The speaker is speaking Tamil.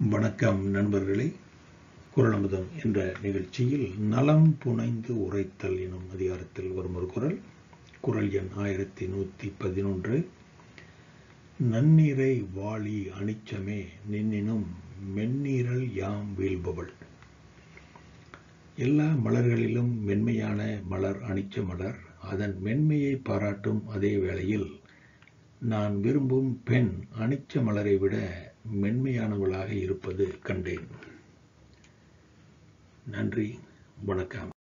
வணக்கம் நண்பர்களே குரலமுதம் என்ற நிகழ்ச்சியில் நலம் புனைந்து உரைத்தல் எனும் அதிகாரத்தில் வரும் ஒரு குரல் குரல் எண் ஆயிரத்தி நூற்றி பதினொன்று நன்னீரை வாளி அனிச்சமே நின்னினும் மென்னீரல் யாம் வீழ்பவள் எல்லா மலர்களிலும் மென்மையான மலர் அனிச்ச மலர் அதன் மென்மையை பாராட்டும் அதே வேளையில் நான் விரும்பும் பெண் அனிச்ச மலரை விட மென்மையானவளாக இருப்பது கண்டேன் நன்றி வணக்கம்